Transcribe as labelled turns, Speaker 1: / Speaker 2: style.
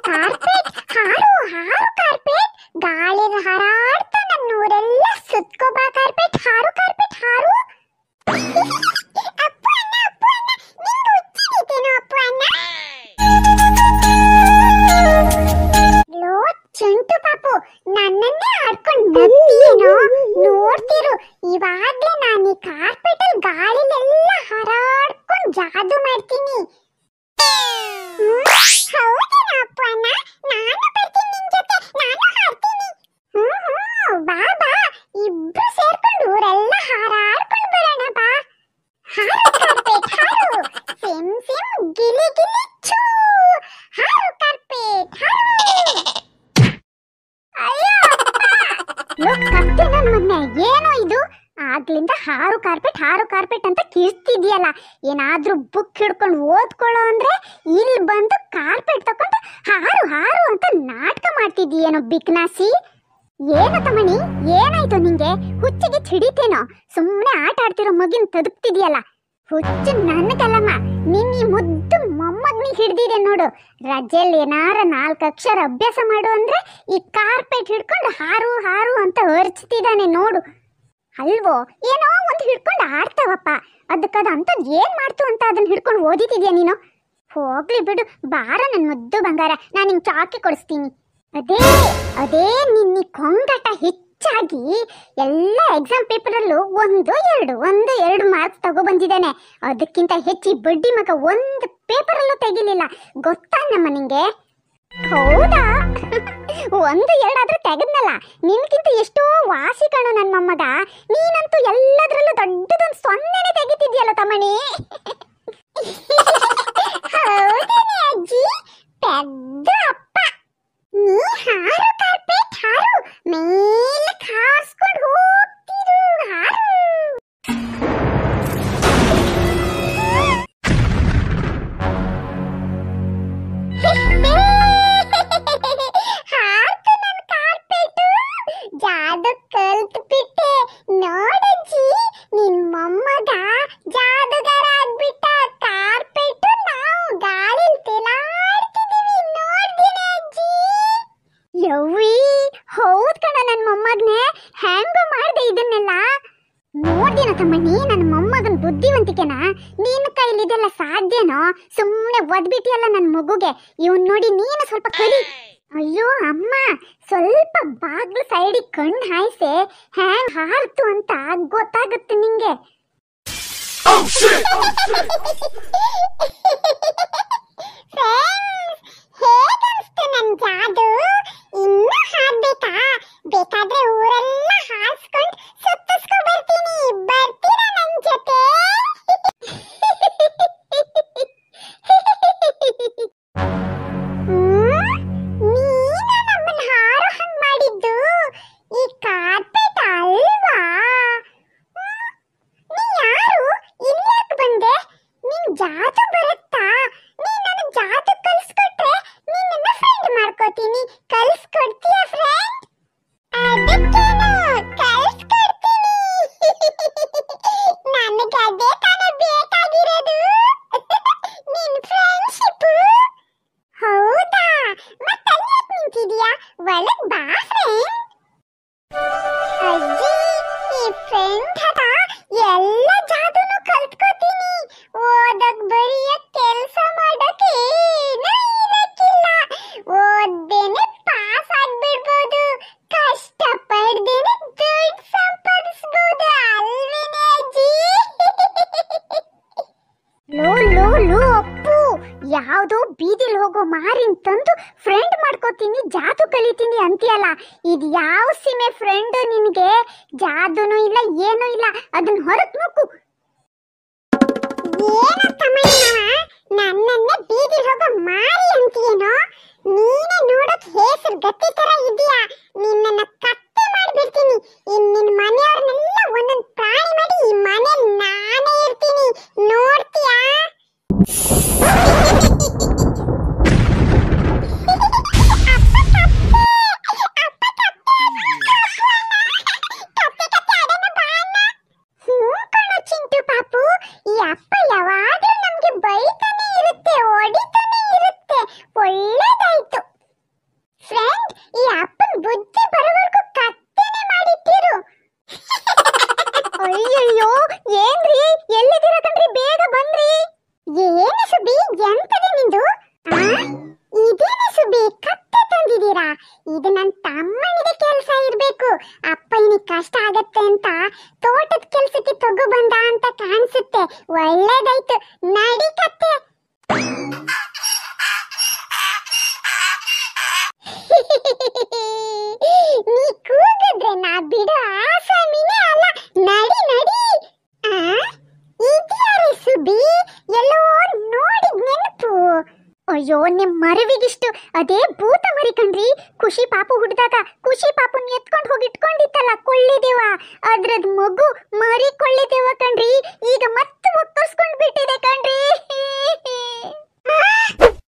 Speaker 1: Carpet ಹಾರು ಹಾರು carpet ಗಾಳಿನ ಹಾರಾಡ್ತಾ ನನ್ನೂರೆಲ್ಲ ಸುತ್ಕೋ ಬಾ ಕಾರ್ಪೆಟ್ ಹಾರು ಕಾರ್ಪೆಟ್ ಹಾರು ಅಪ್ಪು ಅಣ್ಣ ಅಪ್ಪು ಅಣ್ಣ ನಿಂಗೆ ಹುಚ್ಚಿದೀತೇನೋ ಅಪ್ಪು ಅಣ್ಣ ಲೋ ಚಂಟು ಪಾಪು ನನ್ನನ್ನೇ ಆಡ್ಕೊಂಡು ನಗ್ತೀಯೇನೋ ನೋಡ್ತಿರು ಇವಾಗ್ಲೇ ನಾನು ಈ ಕಾರ್ಪೆಟ್ ಅಲ್ಲಿ ಗಾಳಿಲೆಲ್ಲ ಹಾರಾಡ್ಕೊಂಡು ಜಾದು ಮಾಡ್ತೀನಿ ಹ್ಮ್, ಹೌದೇನೋ ಅಪ್ಪು ಅಣ್ಣ ನಾನು ಬರ್ತೀನಿ ನಿನ್ ಜೊತೆ ನಾನು ಹಾಡ್ತೀನಿ ಹ್ಮ್ ಹ್ಮ್ ಬಾ ಬಾ ಇಬ್ರು ಸೇರ್ಕೊಂಡು ಊರೆಲ್ಲ ಹಾರಾಡ್ಕೊಂಡು ಬರೋಣ ಬಾ ಹಾರು ಕಾರ್ಪೆಟ್ ಹಾರು ಸಿಮ್ ಸಿಮ್ ಗಿಲಿ ಗಿಲಿ ಚೂ ಹಾರು ಕಾರ್ಪೆಟ್ ಹಾರು ಅಯ್ಯೋ ಲೋಕ್ ಕತ್ತೆ ನನ್ ಮೊನ್ನೆ ಏನೋ ಇದು ಆಗ್ಲಿಂದ ಹಾರು ಕಾರ್ಪೆಟ್ ಹಾರು ಕಾರ್ಪೆಟ್ ಅಂತ ಕಿರ್ತಿದ್ಯಲ್ಲ ಏನಾದ್ರೂ ಬುಕ್ ಹಿಡ್ಕೊಂಡು ಓದ್ಕೊಳ್ಳೋ ಅಂದ್ರೆ ಇಲ್ಲಿ ಬಂದು ಕಾರ್ಪೆಟ್ ತಕೊಂಡು ಹಾರು ಹಾರು ಅಂತ ನಾಟಕ ಮಾಡ್ತಿದ್ದೀಯೇನೋ ಬಿಕ್ನಾಸಿ ಏನು ತಮಣಿ ಏನಾಯ್ತು ನಿಂಗೆ ಹುಚ್ಚಿಗೆ ಹಿಡಿತೇನೋ ಸುಮ್ಮನೆ ಆಟ ಆಡ್ತಿರೋ ಮಗಿನ ತದುಕ್ತಿದ್ಯಲ್ಲ ಹುಚ್ಚು ನನಗಲ್ಲಮ್ಮ ನಿನ್ನ ಈ ಮುದ್ದು ಮೊಮ್ಮಗ್ನಿಗೆ ಹಿಡ್ದಿದೆ ನೋಡು ರಜೆಯಲ್ಲಿ ಏನಾರ ನಾಲ್ಕು ಅಕ್ಷರ ಅಭ್ಯಾಸ ಮಾಡು ಅಂದ್ರೆ ಈ ಕಾರ್ಪೆಟ್ ಹಿಡ್ಕೊಂಡು ಹಾರು ಹಾರು ಅಂತ ಹೊರ್ಚ್ತಿದ್ದಾನೆ ನೋಡು ಅಲ್ವೋ ಏನೋ ಒಂದು ಹಿಡ್ಕೊಂಡು ಆಡ್ತಾವಪ್ಪ ಅದಕ್ಕದ ಅಂಥದ್ದು ಏನ್ ಮಾಡ್ತು ಅಂತ ಅದನ್ನ ಹಿಡ್ಕೊಂಡು ಓದಿತಿದ್ಯಾ ನೀನು ಹೋಗ್ಲಿ ಬಿಡು ಬಾರ ನನ್ನ ಮುದ್ದು ಬಂಗಾರ ನಾನು ನಿಂಗೆ ಚಾಕಿ ಕೊಡಿಸ್ತೀನಿ ಅದೇ ಅದೇ ನಿನ್ನ ಕೊಂಗಾಟ ಹೆಚ್ಚಾಗಿ ಎಲ್ಲ ಎಕ್ಸಾಮ್ ಪೇಪರಲ್ಲೂ ಒಂದು ಎರಡು ಒಂದು ಎರಡು ಮಾರ್ಕ್ಸ್ ತಗೋ ಬಂದಿದ್ದಾನೆ ಅದಕ್ಕಿಂತ ಹೆಚ್ಚಿ ಬಡ್ಡಿ ಮಗ ಒಂದು ಪೇಪರಲ್ಲೂ ತೆಗಿಲಿಲ್ಲ ಗೊತ್ತಾ ನಮ್ಮ ನಿಂಗೆ ಹೌದಾ ಒಂದು ಎರಡಾದ್ರೂ ತೆಗೆದ್ನಲ್ಲ ನಿನ್ಗಿಂತ ಎಷ್ಟೋ ವಾಸಿ ಕಣು ನನ್ನ ಮೊಮ್ಮಗ ನೀನಂತೂ ಎಲ್ಲದರಲ್ಲೂ ದೊಡ್ಡದೊಂದು ಸೊನ್ನೆನೆ ತೆಗಿತಿದ್ಯಲ್ಲ ತಮ್ಮಣಿ ಹೌದೇನೆ ಅಜ್ಜಿ ಪೆದ್ದ ಅಪ್ಪ ನೀ ಹಾರು ಕಾರ್ಪೆಟ್ ಹಾರು ಮೇಲೆ ಹಾರಿಸ್ಕೊಂಡು ಹೋಗ್ತಿರು ಹಾರು ಹಾರ್ತು ನನ್ ಕಾರ್ಪೆಟು ಜಾದು ಕಲ್ತ್ ಬಿಟ್ಟೆ ನೋಡಜ್ಜಿ ನಿನ್ ಮೊಮ್ಮಗ ಜಾದುಗಾರ ಆಗ್ಬಿಟ್ಟ ಕಾರ್ಪೆಟು ನಾವು ಗಾಳಿ ತೇಲಾಡ್ತಿದೀವಿ ನೋಡ್ದಿನಿ ಅಜ್ಜಿ ಯವ್ವಿ ಹೌದ್ ಕಣ ನನ್ ಮೊಮ್ಮಗ್ನೆ ಹ್ಯಾಂಗೋ ಮಾಡ್ದೆ ಇದನ್ನೆಲ್ಲ ನೋಡ್ದಿನ ತಮ್ಮಣ್ಣಿ ನನ್ನ ಮೊಮ್ಮಗನ್ ಬುದ್ಧಿವಂತಿಕೆನ ನಿನ್ನ ಕೈಲಿ ಇದೆಲ್ಲ ಸಾಧ್ಯನೋ ಸುಮ್ಮನೆ ಒದ್ಬಿಟ್ಟಿಯಲ್ಲ ನನ್ನ ಮಗುಗೆ ಇವನ್ ನೋಡಿ ನೀನು ಸ್ವಲ್ಪ ಕಲಿ ಅಯ್ಯೋ ಅಮ್ಮ ಸ್ವಲ್ಪ ಬಾಗ್ಲು ಸೈಡಿಗೆ ಕಣ್ಣು ಹಾಯಿಸೆ ಹ್ಯಾಂಗ್ ಹಾರ್ತು ಅಂತ ಗೊತ್ತಾಗುತ್ತೆ ನಿಂಗೆ ಹೇಗನ್ಸ್ತು ನನ್ ಜಾದು ಇನ್ನೂ ಹಾಡ್ಬೇಕಾ ಬೇಕಾದ್ರೆ ಊರೆಲ್ಲ ಹಾರಿಸ್ಕೊಂಡು ಸುತ್ತಿಸ್ಕೊ ಬರ್ತೀನಿ ಬರ್ತೀರಾ ನನ್ ಜೊತೆ ಹ್ಮ್? ನೀನಾ ನಮ್ಮನ್ ಹಾರೋ ಹಂಗ್ ಮಾಡಿದ್ದು ಈ ಕಾರ್ಪೆಟ್ ಅಲ್ವಾ ಹ್ಮ್? ನೀ ಯಾರು ಇಲ್ಯಾಕ್ ಬಂದೆ ನಿನ್ ಜಾದು ಬರುತ್ತಾ ನೀ ನನಗ್ ಜಾದು ಕಲ್ಸ್ಕೊಟ್ರೆ ನಿನ್ನನ್ನ ಫ್ರೆಂಡ್ ಮಾಡ್ಕೋತೀನಿ ಕಲ್ಸ್ಕೊಡ್ತೀಯ ಫ್ರೆಂಡ್ ಅದಕ್ಕೇನು ಕಲ್ಸ್ಕೊಡ್ತೀನಿ ನನಗೆ ಅದೇ ತಾನೇ ಬೇಕಾಗಿರೋದು ನಿನ್ ಫ್ರೆಂಡ್ಶಿಪ್ ಹೌದಾ ಮತ್ತಲ್ಯಾಕ್ ನಿಂತಿದ್ಯಾ ಒಳಗ್ ಬಾ ಫ್ರೆಂಡ್ ಅಜ್ಜಿ ಈ ಫ್ರೆಂಡ್ ಹದ ಎಲ್ಲ ಜಾದೂನು ಕಲ್ತ್ಕೋತೀನಿ ಓದಕ್ ಬರಿಯಕ್ ಕೆಲ್ಸ ಮಾಡಕ್ ಏನೂ ಇರಕ್ಕಿಲ್ಲ ಓದ್ದೇನೆ ಪಾಸ್ ಆಗ್ಬಿಡ್ಬೋದು ಕಷ್ಟ ಪಡ್ದೇನೆ ದುಡ್ಡು ಸಂಪಾದಿಸ್ಬೋದು ಅಲ್ವೇನೆ ಅಜ್ಜಿ ಲೋ ಲೋ ಲೋ ಅಪ್ಪು ಯಾವ್ದೋ ಬೀದಿಲ್ ಹೋಗೋ ಮಾರಿನ್ ತಂದು ಫ್ರೆಂಡ್ ಮಾಡ್ಕೋತೀನಿ ಜಾದು ಕಲಿತೀನಿ ಅಂತೀಯಲ್ಲ ಇದು ಯಾವ ಸೀಮೆ ಫ್ರೆಂಡ್ ನಿನಗೆ ಜಾದುನು ಇಲ್ಲ ಏನೂ ಇಲ್ಲ ಅದನ್ನ ಹೊರಗ್ ನುಗ್ಗು ಏನೋ ತಮ್ಮಯ್ಯನವ ನನ್ನನ್ನೇ ಬೀದಿಲ್ ಹೋಗೋ ಮಾರಿ ಅಂತೀಯೇನೋ ನೀನೇ ನೋಡಕ್ ಹೇಸರು ಗತಿ ತರ ಇದೀಯಾ ನಿನ್ನನ್ನ ಕತ್ತೆ ಮಾಡ್ಬಿಡ್ತೀನಿ ಇನ್ ನಿನ್ ಮನೆಯವ್ರನ್ನೆಲ್ಲ ಒಂದೊಂದ್ ಪ್ರಾಣಿ ಮಾಡಿ ಈ ಮನೆ ನಾನೇ ಇರ್ತೀನಿ ನೋಡ್ತೀಯಾ ಹ್ಞೂ ಕಣೋ ಚಿಂಟು ಪಾಪು ಈ ಅಪ್ಪ ಯಾವಾಗ್ಲೂ ನಮ್ಗೆ ಬೈತಾನೆ ಇರುತ್ತೆ ಹೊಡಿತಾನೆ ಇರುತ್ತೆ ಒಳ್ಳೇದಾಯ್ತು ಅಯ್ಯೋ ನಿಮ್ ಮರವಿಗಿಷ್ಟು ಅದೇ ಭೂತ ಮರಿ ಕಣ್ರಿ ಖುಷಿ ಪಾಪು ಹುಟ್ಟಿದಾಗ ಖುಷಿ ಪಾಪುನ್ ಎತ್ಕೊಂಡು ಹೋಗಿ ಇಟ್ಕೊಂಡಿತ್ತಲ್ಲ ಕೊಳ್ಳಿದೇವ ಅದ್ರದ್ ಮಗು ಮರಿ ಕೊಳ್ಳಿದೇವ ಕಣ್ರಿ ಈಗ ಮತ್ತೆ ಒಕ್ಕರ್ಸ್ಕೊಂಡ್ ಬಿಟ್ಟಿದೆ ಕಣ್ರಿ